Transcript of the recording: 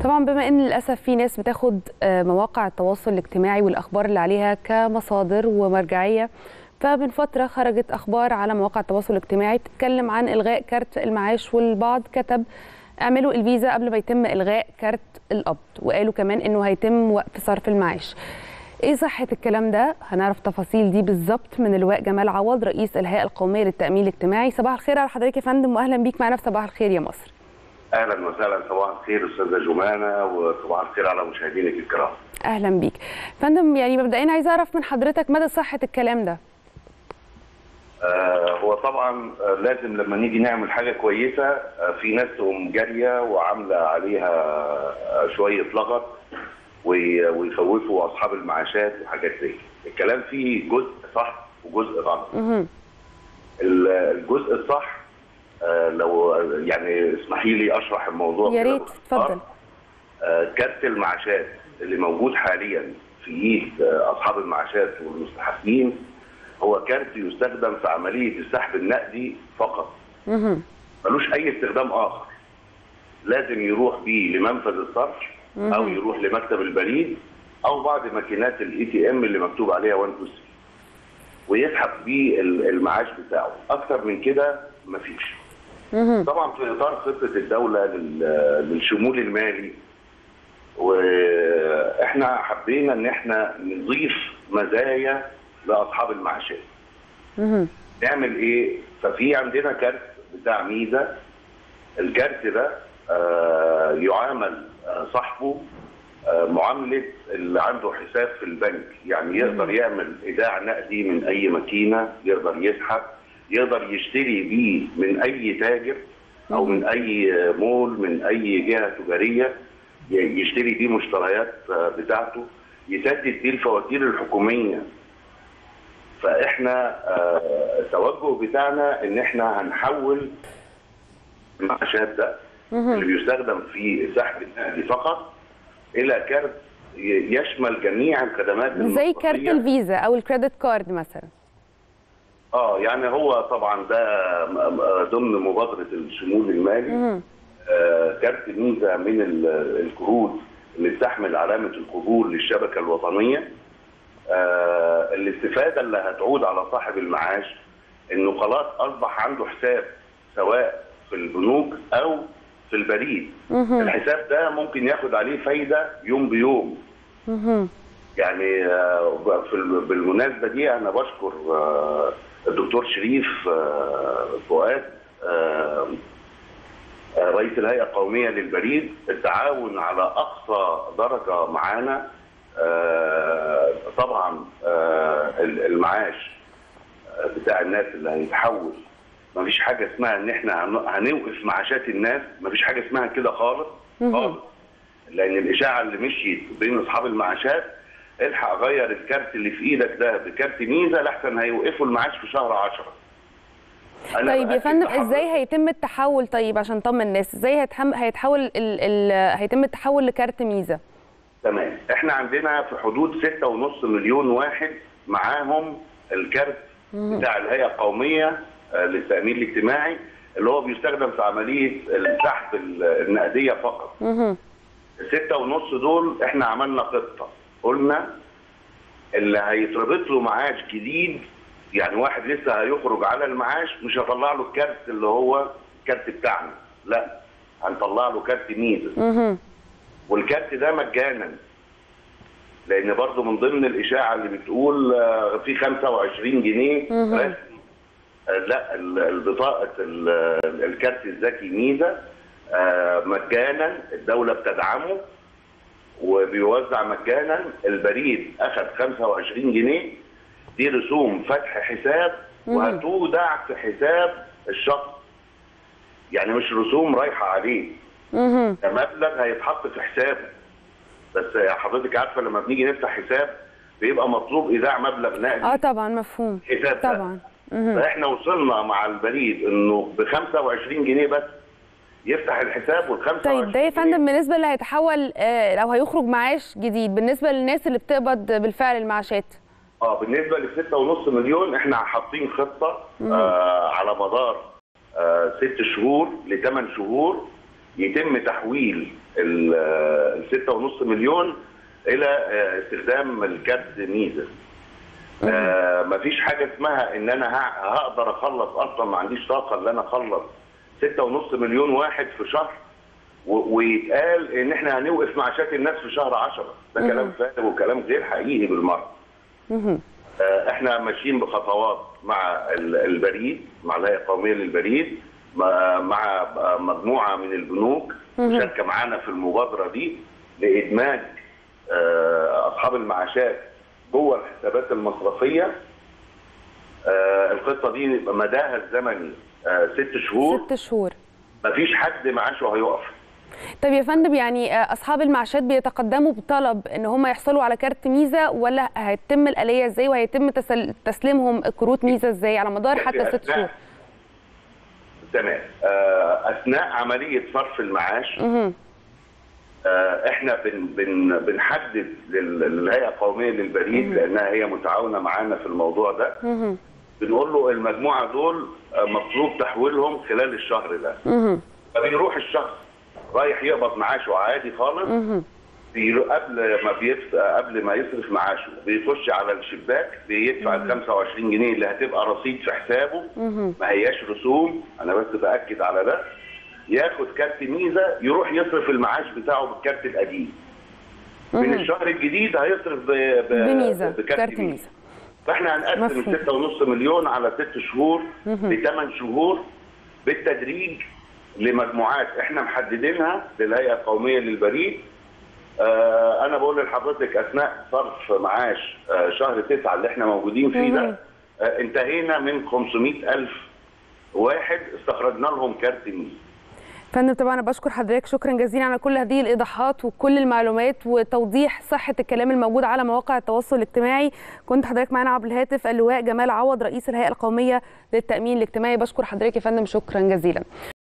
طبعا بما ان للاسف في ناس بتاخد آه، مواقع التواصل الاجتماعي والاخبار اللي عليها كمصادر ومرجعيه فمن فتره خرجت اخبار على مواقع التواصل الاجتماعي بتتكلم عن الغاء كارت المعاش والبعض كتب اعملوا الفيزا قبل ما يتم الغاء كارت القبض وقالوا كمان انه هيتم وقف صرف المعاش ايه صحه الكلام ده هنعرف تفاصيل دي بالظبط من اللواء جمال عوض رئيس الهيئه القوميه للتامين الاجتماعي صباح الخير على حضرتك يا فندم واهلا بيك معنا في صباح الخير يا مصر اهلا وسهلا صباح الخير استاذه جمانه وصباح الخير على مشاهدينك الكرام. اهلا بيك فندم يعني مبدئيا عايزه اعرف من حضرتك مدى صحه الكلام ده آه هو طبعا آه لازم لما نيجي نعمل حاجه كويسه آه في ناس تقوم جاريه وعامله عليها آه شويه لغط وي- ويخوفوا اصحاب المعاشات وحاجات زي كده. الكلام فيه جزء صح وجزء غلط. مهم. ال- الجزء الصح آه لو يعني اسمحي لي اشرح الموضوع يا كده ريت باختصار. اتفضل آه، كارت المعاشات اللي موجود حاليا في ايد آه، اصحاب المعاشات والمستحقين هو كارت يستخدم في عمليه السحب النقدي فقط مهم. ملوش اي استخدام اخر لازم يروح بيه لمنفذ الصرف او يروح لمكتب البريد او بعض ماكينات الاي تي ام اللي مكتوب عليها 1 2 3 ويسحب بيه ال- المعاش بتاعه اكتر من كده مفيش مهم. طبعا في اطار خطه الدوله لل- للشمول المالي واحنا حبينا ان احنا نضيف مزايا لاصحاب المعاشات مهم. نعمل ايه ففي عندنا كارت بتاع ميزه الكارت ده آه، يعامل آه، صاحبه آه، معامله اللي عنده حساب في البنك يعني يقدر يعمل ايداع نقدي من اي ماكينه يقدر يسحب يقدر يشتري بيه من اي تاجر او من اي مول من اي جهه تجاريه ي- يشتري بيه مشتريات آه، بتاعته يسدد بيه الفواتير الحكوميه فاحنا آه، التوجه بتاعنا ان احنا هنحول المعاشات ده اللي بيستخدم في سحب النقدي فقط الى كارت ي- يشمل جميع الخدمات زي كارت المصرفية. الفيزا او الكريدت كارد مثلا اه يعني هو طبعا ده م- م- ضمن مبادره الشمول المالي مهم. آه كارت ميزه من ال- الكروت اللي بتحمل علامه القبول للشبكه الوطنيه آه الاستفاده اللي هتعود على صاحب المعاش انه خلاص اصبح عنده حساب سواء في البنوك او في البريد مهم. الحساب ده ممكن ياخد عليه فايده يوم بيوم مهم. يعني آه، في ال- بالمناسبه دي انا بشكر آه، الدكتور شريف آه، فؤاد آه، آه، رئيس الهيئه القوميه للبريد التعاون على اقصى درجه معانا آه، طبعا آه، ال- المعاش آه، بتاع الناس اللي هيتحول مفيش حاجه اسمها ان احنا هن- هنوقف معاشات الناس مفيش حاجه اسمها كده خالص خالص لان الاشاعه اللي مشيت بين اصحاب المعاشات الحق غير الكارت اللي في ايدك ده بكارت ميزه لحسن هيوقفوا المعاش في شهر 10 أنا طيب يا بأكد فندم لحضرتك- ازاي هيتم التحول طيب عشان نطمن الناس ازاي هيتحم... هيتحول ال... ال... هيتم التحول لكارت ميزه تمام احنا عندنا في حدود 6.5 مليون واحد معاهم الكارت بتاع الهيئه القوميه آه، للتامين الاجتماعي اللي هو بيستخدم في عمليه السحب ال- النقديه فقط مهم. الستة ونص دول احنا عملنا خطة قلنا اللي هيتربط له معاش جديد يعني واحد لسه هيخرج على المعاش مش هطلع له الكارت اللي هو الكارت بتاعنا لا هنطلع له كارت ميزه مهم. والكارت ده مجانا لان برضو من ضمن الاشاعه اللي بتقول آه، في 25 جنيه مهم. رسمي آه، لا ال- البطاقه ال- الكارت الذكي ميزه آه، مجانا الدوله بتدعمه وبيوزع مجانا البريد اخذ 25 جنيه دي رسوم فتح حساب وهتودع في حساب الشخص يعني مش رسوم رايحه عليه مهم. ده مبلغ هيتحط في حسابه بس حضرتك عارفه لما بنيجي نفتح حساب بيبقى مطلوب ايداع مبلغ نقدي اه طبعا مفهوم حساب ده. طبعا مهم. فاحنا وصلنا مع البريد انه ب 25 جنيه بس يفتح الحساب وال 25 طيب ده يا جنيه فندم بالنسبه اللي هيتحول آه، لو هيخرج معاش جديد بالنسبه للناس اللي بتقبض بالفعل المعاشات اه بالنسبه لل 6.5 مليون احنا حاطين خطه آه على مدار آه ست شهور لثمان شهور يتم تحويل ال 6.5 مليون الى آه، استخدام الكارت ميزه آه مفيش حاجه اسمها ان انا ه- هقدر اخلص اصلا ما عنديش طاقه ان انا اخلص 6.5 مليون واحد في شهر و- ويتقال ان احنا هنوقف معاشات الناس في شهر 10 ده كلام فارغ وكلام غير حقيقي بالمره مهم. آه، احنا ماشيين بخطوات مع ال- البريد مع الهيئه القوميه للبريد مع مع آه، مجموعه من البنوك مشاركه معانا في المبادره دي لادماج آه، اصحاب المعاشات جوه الحسابات المصرفيه آه، القصه دي مداها الزمني آه، ست شهور ست شهور مفيش حد معاشه هيقف طيب يا فندم يعني آه، اصحاب المعاشات بيتقدموا بطلب ان هم يحصلوا على كارت ميزه ولا هيتم الاليه ازاي وهيتم تسل- تسليمهم كروت ميزه ازاي على مدار حتى ست أثناء- شهور تمام آه، اثناء عمليه صرف المعاش مهم. آه، احنا بن بن بنحدد لل- للهيئه القوميه للبريد لانها هي متعاونه معانا في الموضوع ده مهم. بنقول له المجموعه دول آه، مطلوب تحويلهم خلال الشهر ده مهم. فبيروح الشخص رايح يقبض معاشه عادي خالص مهم. بيرو- قبل ما بيف... قبل ما يصرف معاشه بيخش على الشباك بيدفع ال 25 جنيه اللي هتبقى رصيد في حسابه ما هياش رسوم انا بس باكد على ده ياخد كارت ميزه يروح يصرف المعاش بتاعه بالكارت القديم من الشهر الجديد هيصرف ب... ب... بميزه بكارت كارت ميزه ميزه فاحنا هنقسم مفهوم. ال 6.5 مليون على ست شهور بثمان شهور بالتدريج لمجموعات احنا محددينها للهيئه القوميه للبريد آه انا بقول لحضرتك اثناء صرف معاش آه شهر تسعة اللي احنا موجودين فيه مهم. ده آه انتهينا من 500 الف واحد استخرجنا لهم كارت ميزه فندم طبعا انا بشكر حضرتك شكرا جزيلا على كل هذه الايضاحات وكل المعلومات وتوضيح صحه الكلام الموجود على مواقع التواصل الاجتماعي كنت حضرتك معانا عبر الهاتف اللواء جمال عوض رئيس الهيئه القوميه للتامين الاجتماعي بشكر حضرتك يا فندم شكرا جزيلا